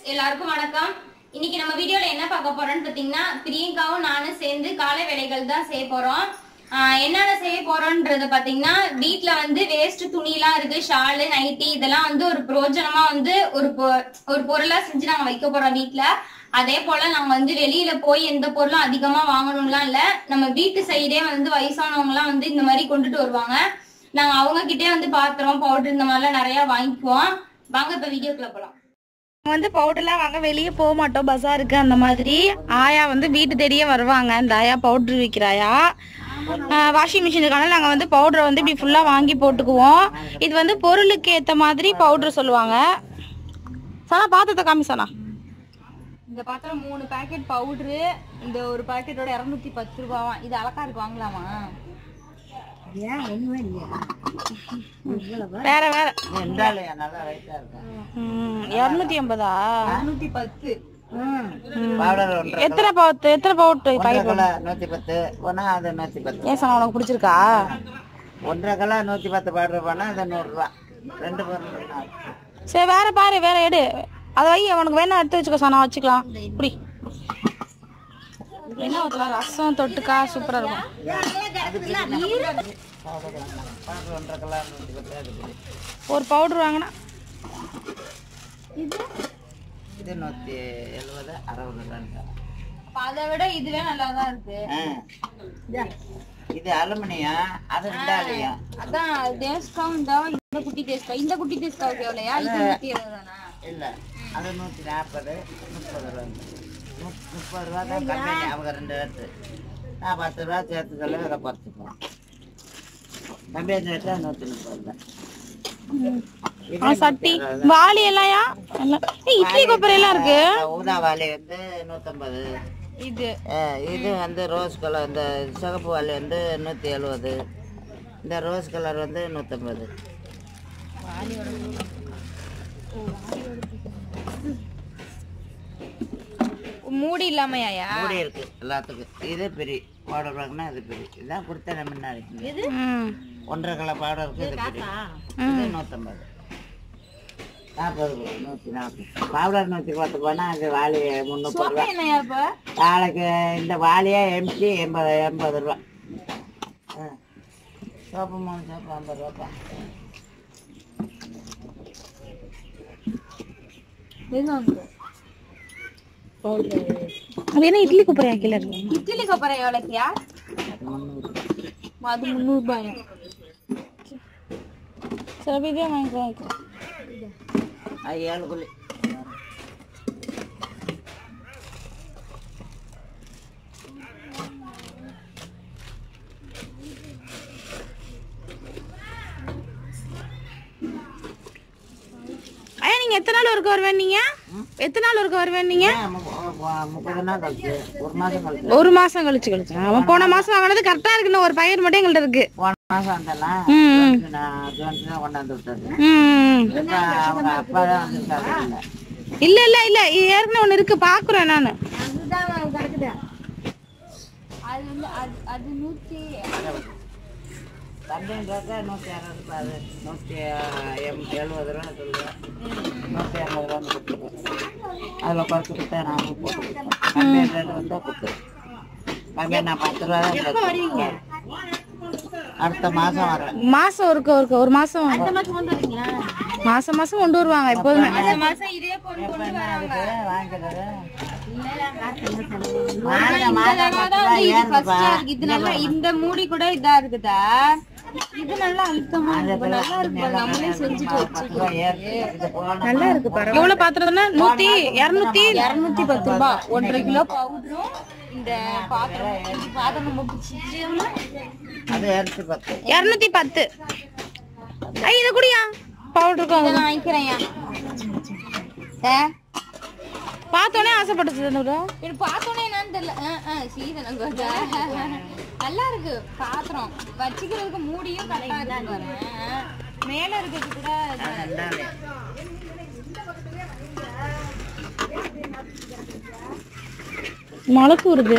எல்லாருக்கும் வணக்கம் இன்னைக்கு நம்ம வீடியோல என்ன பார்க்க போறோம்னு பாத்தீங்கன்னா பிரியங்காவும் நானும் சேர்ந்து காலை வேலைகள் தான் செய்ய போறோம் ஆஹ் என்னென்ன செய்ய போறோம்ன்றத பாத்தீங்கன்னா வீட்ல வந்து வேஸ்ட் துணிலாம் இருக்கு ஷாலு நைட்டி இதெல்லாம் வந்து ஒரு பிரோஜனமா வந்து ஒரு பொ- ஒரு பொருளா செஞ்சு நாங்க வைக்க போறோம் வீட்ல அதே போல நாங்க வந்து வெளியில போய் எந்த பொருளும் அதிகமா வாங்கணும்லாம் இல்ல நம்ம வீட்டு சைடே வந்து வயசானவங்க எல்லாம் வந்து இந்த மாதிரி கொண்டுட்டு வருவாங்க நாங்க அவங்க கிட்டே வந்து பாத்திரம் பவுடர் இந்த மாதிரிலாம் நிறைய வாங்கிக்குவோம் வாங்க இப்ப வீடியோக்குள்ள போலாம் நாங்க வந்து பவுடர்லாம் வாங்க வெளியே போக மாட்டோம் பஜாருக்கு அந்த மாதிரி ஆயா வந்து வீட்டு தேடியே வருவாங்க இந்த ஆயா பவுடர் விற்கிறாயா வாஷிங் மிஷின் இருக்கனால நாங்கள் வந்து பவுடரை வந்து இப்படி ஃபுல்லாக வாங்கி போட்டுக்குவோம் இது வந்து பொருளுக்கு ஏற்ற மாதிரி பவுடர் சொல்லுவாங்க சனா பாத்திரத்தை காமி சனா இந்த பாத்திரம் மூணு பாக்கெட் பவுடரு இந்த ஒரு பாக்கெட்டோட இரநூத்தி பத்து ரூபாவா இது அலக்காருக்கு வாங்கலாமா வேற வேற ரெண்டாலயா நல்லா ரைட்டா இருக்கும் இரநூத்தி ஐம்பதா நூத்தி பத்து பவுடர் ஒன்றரை எத்தனை பவுட் எத்தனை பவுட் ஒன்றரை கிலோ நூத்தி பத்து போனா அது நூத்தி பத்து ஏன் சனா உனக்கு பிடிச்சிருக்கா ஒன்றரை கிலோ நூத்தி பத்து பவுடர் போனா அது நூறு ரூபா ரெண்டு பொருள் சரி வேற பாரு வேற எடு அதை வை உனக்கு வேணா எடுத்து வச்சுக்கோ சனா வச்சுக்கலாம் இப்படி என்ன ஊற்றலாம் ரசம் தொட்டுக்கா சூப்பரா இருக்கும் பவுடர் ஒன்றரை கிலோ நூத்தி பத்து அது ஒரு பவுடர் வாங்கினா இது நூத்தி எழுபது அறுபது ரூபான்னு அதை விட இதுவே நல்லா தான் இருக்கு இது அலுமினியம் அது ரெண்டாலயம் அதான் தேஸ்காவும் தான் இந்த குட்டி தேஸ்கா இந்த குட்டி தேஸ்காவுக்கு எவ்வளோயா இது நூத்தி இருபது தானா இல்ல அது நூத்தி நாற்பது முப்பது ரூபா முப்- முப்பது ரூபா தான் கம்பெனி அவங்க ரெண்டு ரேட்டு நான் பத்து ரூபா சேர்த்து சொல்லி அதை குறைச்சிப்போம் கம்பெனி ரேட்டு நூத்தி முப்பது தான் ஆ, சட்டி வாளி எல்லாம்யா எல்லாம் ஏய், இட்லி கொப்பரை எல்லாம் இருக்கு ஊதா வாலி வந்து நூற்றம்பது இது இது வந்து ரோஸ் கலர் இந்த சிகப்பு வாலி வந்து நூற்றி எழுபது இந்த ரோஸ் கலர் வந்து நூற்றம்பது மூடி இல்லாமையா மூடி இருக்கு எல்லாத்துக்கும் இது பெரிய பவுடர் வாங்கினா இது பெரிய இதான் கொடுத்தேன் முன்னாடி ம் ஒன்றரை கிலோ பவுடருக்கு இது பெரிய இது நூற்றம்பது நாற்பது ரூபா நூற்றி நாற்பது பவுடர் நூற்றி பத்து போனால் அது வாலி முந்நூறு ரூபா என்னையா இப்ப நாளைக்கு இந்த வாலியே எம்டி எண்பது எண்பது ரூபா ஆ சோப்பு மூணு சோப்பு ஐம்பது ரூபாப்பா அது என்ன இட்லி கொப்பரை கீழே இருக்கு இட்லி கொப்பரை எவ்வளோக்கியா முந்நூறு அது முந்நூறுபாயா சரி இதே வாங்கிக்கோ வாங்கிக்கோ அது ஏழு குழி ஐயா நீங்க எத்தனை நாள் ஒருக்க வருவேன் நீங்க எத்தனை நாள் ஒருக்க வருவேன் நீங்க ஆ, மு- மு- முப்பது நாள் கழிச்சு ஒரு மாதம் கழிச்சு ஒரு மாசம் கழிச்சு கழிச்சு அவன் போன மாசம் வாங்கினது கரெக்டா இருக்கு இன்னும் ஒரு பயிர் மட்டும் எங்கள்ட்ட இருக்கு போன மாதம் வந்தெல்லாம் ம், நான் அட்வான்ஸ் தான் கொண்டாந்து விட்டது ம். இப்ப அவங்க அப்பா தான் வந்துருக்காரு இல்லை இல்ல இல்ல இல்ல இது ஏற்கனவே ஒண்ணு இருக்கு பாக்குறேன் நானு அது வந்து அது அது நூத்தி தம்பின்றத நூற்றி அறுபது ரூபாய் அது நூற்றி எம் எழுபது ரூபா சொல்லுவேன் நூற்றி ஐம்பது ரூபான்னு கொடுத்துருவேன் அதில் குறைச்சி கொடுத்தா நான் போட்டு கம்பெனி ரேட்டு வந்தால் கொடுத்துருவேன் கம்பெனி நான் பத்து ரூபா தான் கொடுத்துருவேன். அடுத்த மாதம் வரேன் மாசம் ஒருக்க ஒருக்க ஒரு மாசம் மாசம் மாசம் கொண்டு வருவாங்க எப்போதுமே மாசம் இதே கொண்டு கொண்டு வராங்க வாங்கிக்கிறது இந்த தடவை தான் வந்து இது first ஆ இருக்கு. இது நல்லா இந்த மூடி கூட இதா இருக்குதா இது நல்லா அழுத்தமா இருக்கு நல்லா இருக்கு பாரு. நம்மளே செஞ்சுட்டு வச்சு நல்லா இருக்கு பாரு எவ்வளவு பாத்திரம்னா நூத்தி இருநூத்தி இருநூத்தி பத்து ரூபாய் ஒன்றரை கிலோ பவுடரும் இந்த பாத்திரம் பாத்திரம் நம்ம பிடிச்சிட்டோம்னா அது இரநூத்தி பத்து இருநூத்தி பத்து ஐ இது குடியா பவுடருக்கு இதை நான் வாங்கிக்கிறேன் பார்த்தோன்னே ஆசைப்பட்டுச்சு தந்தூரா எனக்கு பார்த்தோன்னே என்னன்னு தெரியல ஆ, ஆ, சீதனம் கொஞ்சம். நல்லா இருக்கு பாத்திரம் வச்சுக்கிறதுக்கு மூடியும் கரெக்டா இருக்கு பாரு. மேல இருக்கிறது கூட இது- ரெண்டாலே மழக்கு வருது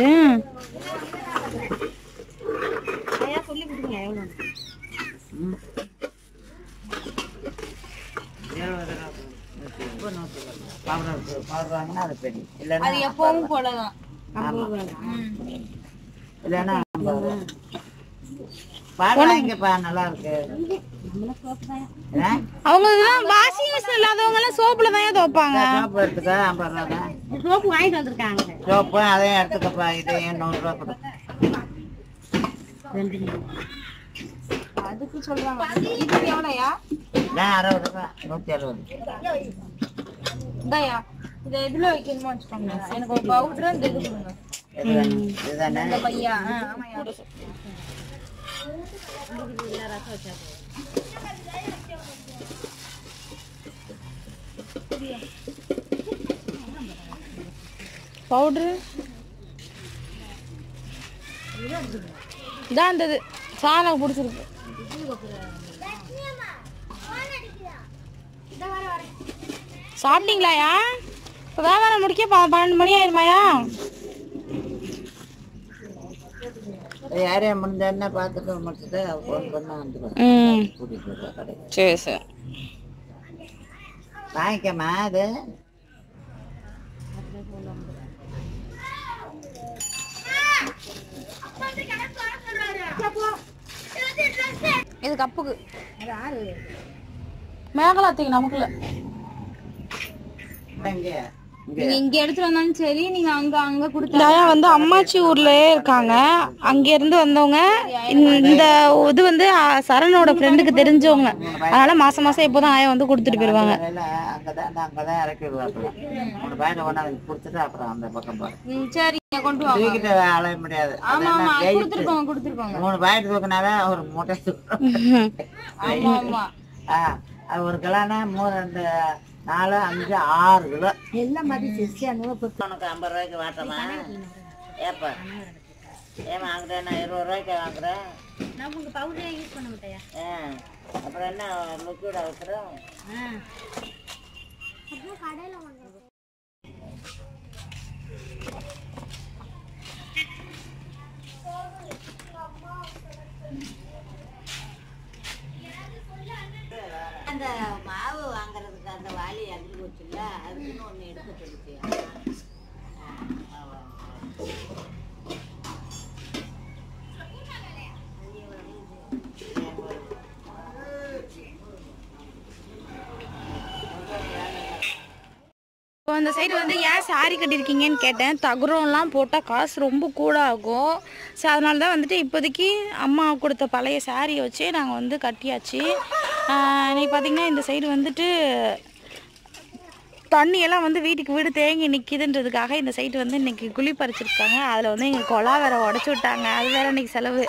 எழுபது ரூபா சோப்பு நூற்றி பவுடர் பவுடர் வாங்கினா அது பெரிய இல்லைன்னா அது எப்பவும் போலதான் இல்லைன்னா ஐம்பது ரூபா. பாருங்கப்பா நல்லா இருக்கு ஆ? அவங்க இதெல்லாம் வாஷிங் மிஷின் இல்லாதவங்க எல்லாம் சோப்புல தான் துவைப்பாங்க சோப்பு எடுத்துக்க ஐம்பது ரூபா தான் சோப்பு வாங்கிட்டு வந்திருக்காங்க சோப்பு அதையும் எடுத்துக்கப்பா இதையும் நூறுரூவா கொடு அதுக்கு சொல்றாங்க இது எவ்வளோயா இதான் அறுபது ரூபா நூற்றி அறுபது இதாயா இதை எதுல வைக்கணுமோ வச்சுக்கோங்க எனக்கு ஒரு பவுடர் இந்த இது கொடுங்க இது வேணும். இதுதானே இந்த பையா ஆ, ஆமாய்யா. பவுடரு இதான் இந்த இது சாணம் பிடிச்சிருக்கு சாப்பிட்டீங்களாயா இப்போ வியாபாரம் முடிக்க ப- பன்னெண்டு மணி ஆயிருமாயா யாரையும் முடிஞ்சோடனே பார்த்துட்டு முடிச்சுட்டு ஃபோன் பண்ணா வந்துடுவேன் ம் கூட்டிகிட்டு வருவேன் கடைக்கு சரி சரி வாங்கிக்கம்மா அது இது கப்புக்கு மேகலாத்துக்கு நமக்குள்ள இங்கே இங்கே நீங்க இங்க எடுத்துட்டு வந்தாலும் சரி நீங்க அங்க அங்க கொடுத்து தாயா வந்து அம்மாச்சி ஊர்லயே இருக்காங்க அங்க இருந்து வந்தவங்க இந்த இந்த இது வந்து அ, சரணோட ஃப்ரெண்டுக்கு தெரிஞ்சவங்க அதனால மாசம் மாசம் எப்போதும் ஆயா வந்து கொடுத்துட்டு போயிருவாங்க வேலை அங்கதான் அங்கதான் இறக்கி விடுவாப்புல ஒரு பையனை கொண்டாந்து கொடுத்துட்டு அப்புறம் அந்த பக்கம் போறேன் ம், சரி நீங்க கொண்டு வாங்க தூக்கிட்டு அலைய முடியாது ஆமா அதெல்லாம் ஆமா weight. கொடுத்துருக்கோங்க கொடுத்துருக்கோங்க மூணு பாயிண்ட் தூக்கினாவே ஒரு மூட்டை தூக்கணும் ஆமா ஆமா ஆ, அது ஒரு கிலோனா மூணு ரெண்டு நாலு அஞ்சு ஆறு கிலோ எல்லாம் மாதிரி சிஸ்டி அந்த உனக்கு ஐம்பது ரூபாய்க்கு வாட்டமா ஏப்பா ஏன் வாங்குறேன் நான் இருபது ரூபாய்க்கு வாங்குறேன் நான் உங்க பவுடரே யூஸ் பண்ண மாட்டேயா ஆ அப்புறம் என்ன லிக்விட் அவசரம் அந்த மாவு வாங்குறதுக்கு அந்த வாளி அள்ளி போச்சுல்ல அதுக்குன்னு ஒன்று எடுக்க சொல்லிச்சு இப்போ இந்த சைடு வந்து ஏன் சாரி கட்டியிருக்கீங்கன்னு கேட்டேன் தகுரம்லாம் போட்டால் காசு ரொம்ப கூட ஆகும் ஸோ அதனால தான் வந்துட்டு இப்போதைக்கு அம்மா கொடுத்த பழைய சாரியை வச்சே நாங்கள் வந்து கட்டியாச்சு ஆஹ் இன்னைக்கு பார்த்தீங்கன்னா இந்த சைடு வந்துட்டு தண்ணியெல்லாம் வந்து வீட்டுக்கு வீடு தேங்கி நிற்கிதுன்றதுக்காக இந்த சைடு வந்து இன்னைக்கு குழி பறிச்சிருக்காங்க அதில் வந்து எங்கள் குழா வேற உடச்சி விட்டாங்க அது வேற இன்னைக்கு செலவு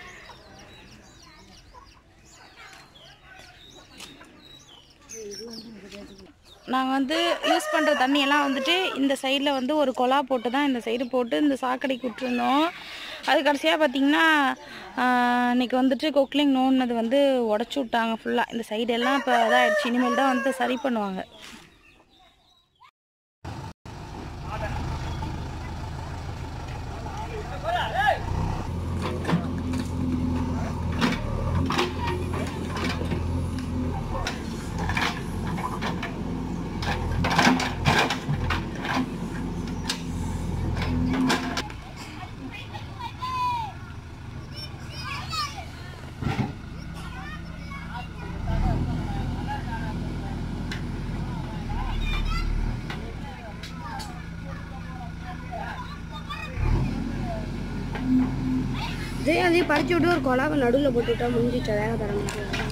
நாங்கள் வந்து யூஸ் பண்ணுற தண்ணியெல்லாம் வந்துட்டு இந்த சைடில் வந்து ஒரு குழா போட்டு தான் இந்த சைடு போட்டு இந்த சாக்கடைக்கு விட்டுருந்தோம் அது கடைசியாக பார்த்தீங்கன்னா ஆஹ், இன்னைக்கு வந்துட்டு கொக்லிங் நோண்டினது வந்து உடச்சி விட்டாங்க ஃபுல்லாக இந்த சைடு எல்லாம் இப்போ இதாகிடுச்சு இனிமேல் தான் வந்து சரி பண்ணுவாங்க இதே அதையும் பறிச்சு விட்டு ஒரு குழாவை நடுவில் போட்டு விட்டா முடிஞ்சிச்சா வேக தர முடியாது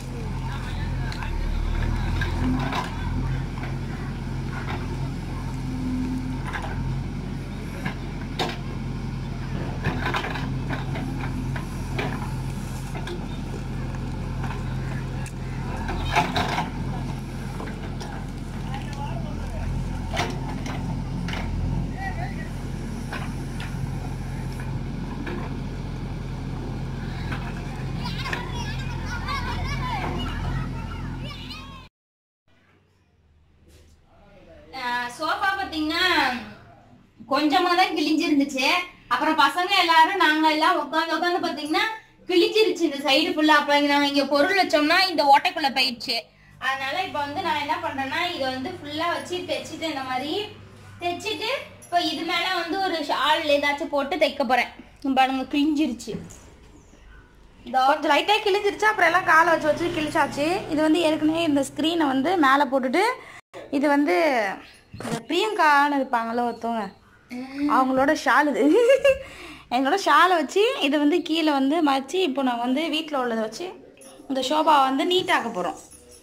சோஃபா பாத்தீங்கன்னா கொஞ்சமா தான் கிழிஞ்சிருந்துச்சு அப்புறம் பசங்க எல்லாரும் நாங்க எல்லாம் உட்காந்து உட்காந்து பாத்தீங்கன்னா கிழிஞ்சிருச்சு இந்த சைடு ஃபுல்லா அப்ப நாங்க இங்க பொருள் வச்சோம்னா இந்த ஓட்டைக்குள்ள போயிடுச்சு அதனால இப்போ வந்து நான் என்ன பண்றேன்னா இதை வந்து ஃபுல்லா வச்சு தைச்சிட்டு இந்த மாதிரி தைச்சிட்டு இப்போ இது மேல வந்து ஒரு ஷால் ஏதாச்சும் போட்டு தைக்க போறேன் பாருங்க கிழிஞ்சிருச்சு கொஞ்சம் லைட்டாக கிழிஞ்சிருச்சு அப்புறம் எல்லாம் காலை வச்சு வச்சு கிழிச்சாச்சு இது வந்து ஏற்கனவே இந்த ஸ்க்ரீனை வந்து மேலே போட்டுட்டு இது வந்து இந்த பிரியங்கான்னு இருப்பாங்களோ ஒருத்தவங்க அவங்களோட ஷால் இது எங்களோட ஷாலை வச்சு இதை வந்து கீழே வந்து மறைச்சி இப்போ நாங்கள் வந்து வீட்டில் உள்ளதை வச்சு இந்த ஷோபாவை வந்து நீட்டாக்க போகிறோம்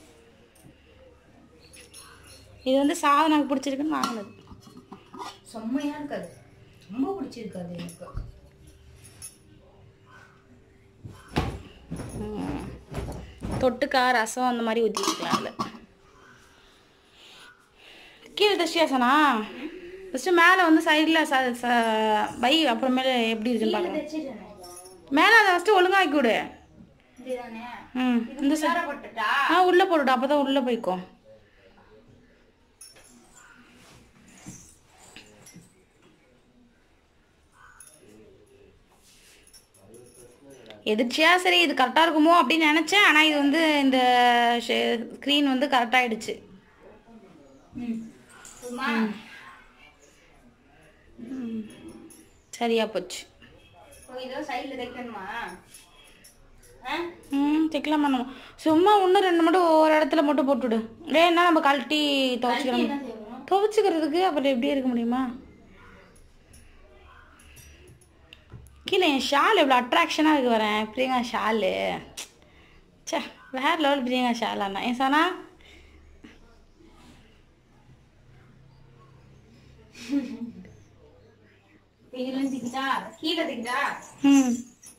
இது வந்து சாதனாக்கு பிடிச்சிருக்குன்னு வாங்கினது செம்மையா இருக்காது ரொம்ப பிடிச்சிருக்காது எனக்கு தொட்டுக்கா ரசம் அந்த மாதிரி ஊற்றிக்கலாம் அதில் கீழே தச்சியாசனா ஃபஸ்ட்டு மேலே வந்து சைடில் ச ச பை அப்புறமேல எப்படி இருக்குன்னு பார்க்கலாம் தைச்சிட்டேனே மேலே அதை ஃபஸ்ட்டு ஒழுங்காக்கி விடு இதுதானே ம் இந்த சை வேற போட்டுட்டா ஆ உள்ளே போட்டுவிடு அப்போ தான் உள்ளே போய்க்கும் எதிர்ச்சியா சரி இது கரெக்டாக இருக்குமோ அப்படின்னு நினச்சேன் ஆனால் இது வந்து இந்த ஸ்க்ரீன் வந்து கரெக்டாகிடுச்சு சும்மா சரியா போச்சு ஓ, இதோ சைடுல தைக்கணுமா ஆ? ம் தைக்கலாம் பண்ணணும் சும்மா இன்னும் ரெண்டு மட்டும் ஒவ்வொரு இடத்துல மட்டும் போட்டுவிடு வேணா நம்ம கழட்டி துவைச்சிக்கிறோம் என்ன செய்யணும் துவைச்சிக்கிறதுக்கு அப்புறம் எப்படி இருக்க முடியுமா கீழே என் ஷால் எவ்வளோ அட்ராக்ஷனாக இருக்கு வரேன் பிரியங்கா ஷாலு ச்சே வேற லெவல் பிரியங்கா ஷால் அண்ணா ஏன் சானா இதுல தைக்கிட்டா கீழே தைக்கிட்டா ம்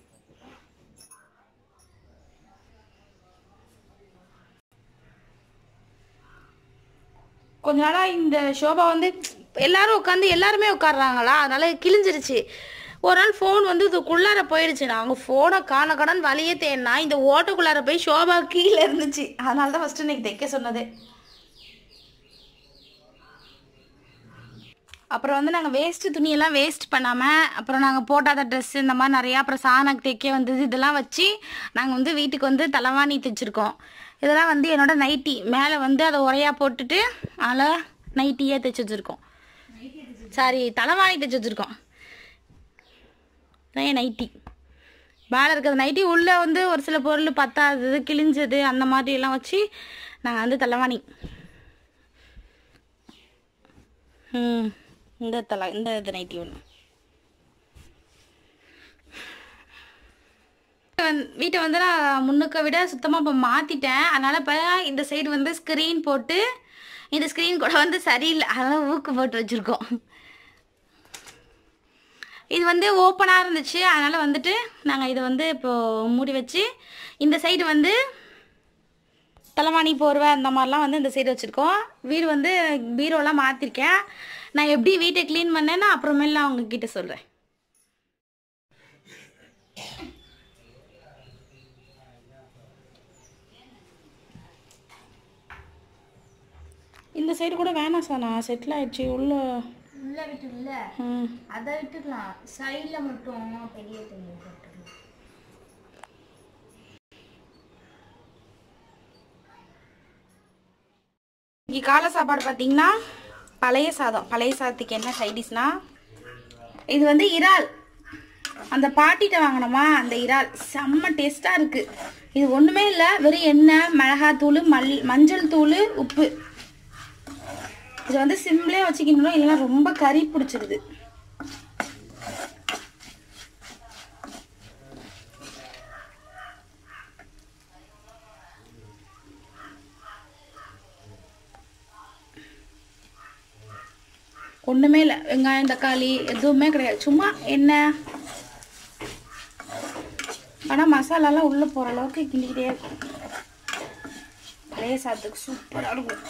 கொஞ்ச நாளா இந்த ஷோபா வந்து எல்லாரும் உட்காந்து எல்லாருமே உட்காடுறாங்களா அதனால கிழிஞ்சிருச்சு ஒரு நாள் ஃபோன் வந்து இதுக்குள்ளார போயிடுச்சு நாங்கள் ஃபோனை காண கடன் வழியே தேடினா இந்த ஓட்டுக்குள்ளார போய் ஷோபா கீழே இருந்துச்சு அதனால தான் ஃபஸ்ட்டு இன்னைக்கு தைக்க சொன்னதே அப்புறம் வந்து நாங்கள் வேஸ்ட்டு துணியெல்லாம் வேஸ்ட் பண்ணாமல் அப்புறம் நாங்கள் போட்டாத ட்ரெஸ் இந்த மாதிரி நிறையா அப்புறம் சாணக்கு தைக்க வந்தது இதெல்லாம் வச்சு நாங்கள் வந்து வீட்டுக்கு வந்து தலைவாணி தைச்சிருக்கோம் இதெல்லாம் வந்து என்னோட நைட்டி மேலே வந்து அதை உரையா போட்டுட்டு அதில் நைட்டியே தைச்சி வச்சுருக்கோம் சாரி தலைவாணி தைச்சி வச்சுருக்கோம் இதான் என் நைட்டி மேலே இருக்கிறது நைட்டி உள்ளே வந்து ஒரு சில பொருள் பத்தாதது கிழிஞ்சது அந்த மாதிரி எல்லாம் வச்சு நாங்கள் வந்து தலைவாணி ம் இந்த தலை இந்த இது நைட்டி ஒன்று வீட்டை வந்து நான் முன்னுக்க விட சுத்தமாக இப்போ மாற்றிட்டேன் அதனால் இப்போ இந்த சைடு வந்து ஸ்க்ரீன் போட்டு இந்த ஸ்க்ரீன் கூட வந்து சரியில்லை அதனால் ஊக்கு போட்டு வச்சுருக்கோம் இது வந்து ஓப்பனாக இருந்துச்சு அதனால் வந்துட்டு நாங்கள் இதை வந்து இப்போது மூடி வச்சு இந்த சைடு வந்து தலைவாணி போர்வை அந்த மாதிரிலாம் வந்து இந்த சைடு வச்சுருக்கோம் வீடு வந்து பீரோலாம் மாற்றிருக்கேன் நான் எப்படி வீட்டை க்ளீன் பண்ணேன்னு அப்புறமேல அவங்க கிட்ட சொல்கிறேன் இந்த சைடு கூட வேணாம் சார் நான் செட்டில் ஆயிடுச்சு உள்ள உள்ள விட்டு இல்ல ம் அதை விட்டுக்கலாம் சைடுல மட்டும் பெரிய துணி போட்டுக்கலாம் இன்னைக்கு காலை சாப்பாடு பார்த்தீங்கன்னா பழைய சாதம் பழைய சாதத்துக்கு என்ன சைடிஷ்னா இது வந்து இறால் அந்த பாட்டிகிட்ட வாங்கினோமா அந்த இறால் செம்ம டேஸ்ட்டாக இருக்குது இது ஒன்றுமே இல்லை வெறும் எண்ணெய் மிளகாத்தூள் மல் மஞ்சள் தூள் உப்பு இது வந்து சிம்லே வச்சுக்கணும் இல்லைன்னா ரொம்ப கறி பிடிச்சிருது ஒன்றுமே இல்லை வெங்காயம் தக்காளி எதுவுமே கிடையாது சும்மா எண்ணெய் ஆனால் மசாலாலாம் உள்ளே போகிற அளவுக்கு கிண்டிக்கிட்டே இருக்கும் பழைய சாதத்துக்கு சூப்பராக இருக்கும்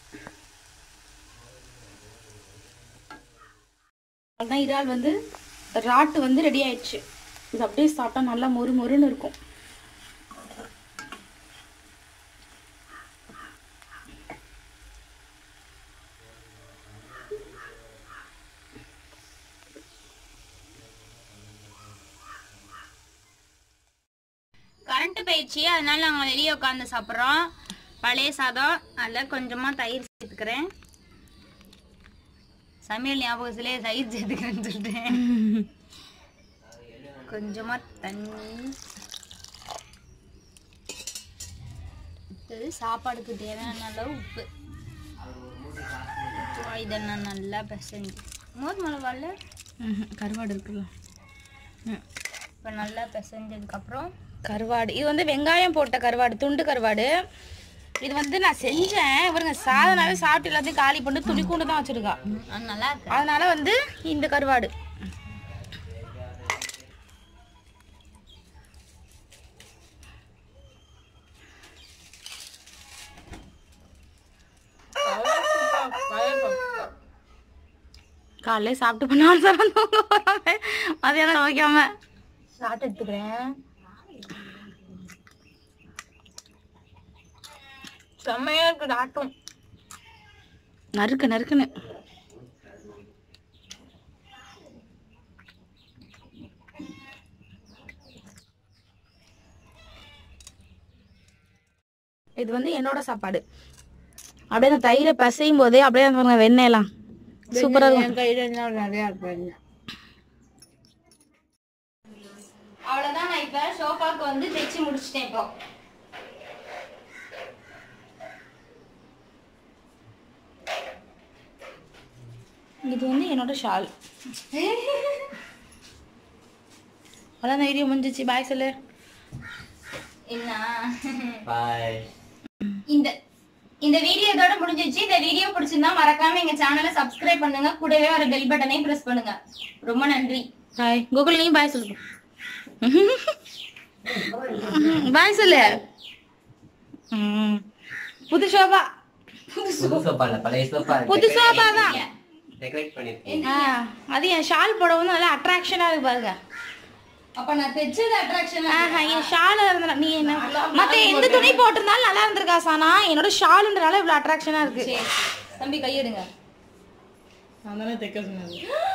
அதான் இறால் வந்து ராட்டு வந்து ரெடி ஆயிடுச்சு இது அப்படியே சாப்பிட்டா நல்லா மொறு மொறுன்னு இருக்கும் கரண்ட் போயிடுச்சு அதனால நாங்கள் வெளியே உட்காந்து சாப்பிட்றோம் பழைய சாதம் அதில் கொஞ்சமாக தயிர் சேர்த்துக்கிறேன் சமையல் ஞாபகத்திலே தயிர் சேர்த்துக்கிறேன்னு சொல்லிட்டேன் கொஞ்சமாக தண்ணி அடுத்தது சாப்பாடுக்கு தேவையான அளவு உப்பு இதெல்லாம் நல்லா பிசைஞ்சு மோர் மிளகால கருவாடு இருக்குல்ல இப்போ நல்லா பிசைஞ்சதுக்கப்புறம் கருவாடு இது வந்து வெங்காயம் போட்ட கருவாடு துண்டு கருவாடு இது வந்து நான் செஞ்சேன் இவருங்க சாதனாவே சாப்பிட்டு எல்லாத்தையும் காலி பண்ணி துணி கூண்டு தான் வச்சிருக்கா அது நல்லா இருக்கு அதனால வந்து இந்த கருவாடு காலையில சாப்பிட்டு பண்ணாலும் சார் தூங்க போறாங்க மதியானம் வைக்காம சாப்பிட்டு எடுத்துக்கிறேன் செம்மையா இருக்கு ஆட்டம் நறுக்கு நறுக்குன்னு இது வந்து என்னோட சாப்பாடு அப்படியே அந்த தயிரை பசையும் போதே அப்படியே அந்த பாருங்க வெண்ணெயெல்லாம் சூப்பரா இருக்கும் கையில நிறையா இருப்பாங்க அவ்வளவுதான் நான் இப்ப சோஃபாக்கு வந்து தைச்சு முடிச்சிட்டேன் இப்போ இது வந்து என்னோட ஷால் அதான் வீடியோ முடிஞ்சிச்சு பாய் சொல்லு என்ன பாய் இந்த இந்த வீடியோ இதோட முடிஞ்சிச்சு இந்த வீடியோ பிடிச்சிருந்தா மறக்காம எங்க சேனலை சப்ஸ்கிரைப் பண்ணுங்க கூடவே வர பெல் பட்டனையும் பிரஸ் பண்ணுங்க ரொம்ப நன்றி பாய் கூகுள் நீ பாய் சொல்லு பாய் சொல்லு ம். புது ஷோபா புது சோப்பா இல்ல பழைய சோப்பா புது சோபா தான் டெக்கரேட் பண்ணிருக்கேன் ஆ, அது என் ஷால் போடவும் நல்லா அட்ராக்ஷனா இருக்கு பாருங்க அப்ப நான் தைச்சது அட்ராக்ஷன் ஆஹா, என் ஷால் இருந்தா நீ என்ன மத்த எந்த துணி போட்டிருந்தாலும் நல்லா இருந்திருக்கா சானா என்னோட ஷாலுன்றனால இவ்வளவு அட்ராக்ஷனா இருக்கு தம்பி கையெடுங்க நான் தானே தைக்க சொன்னது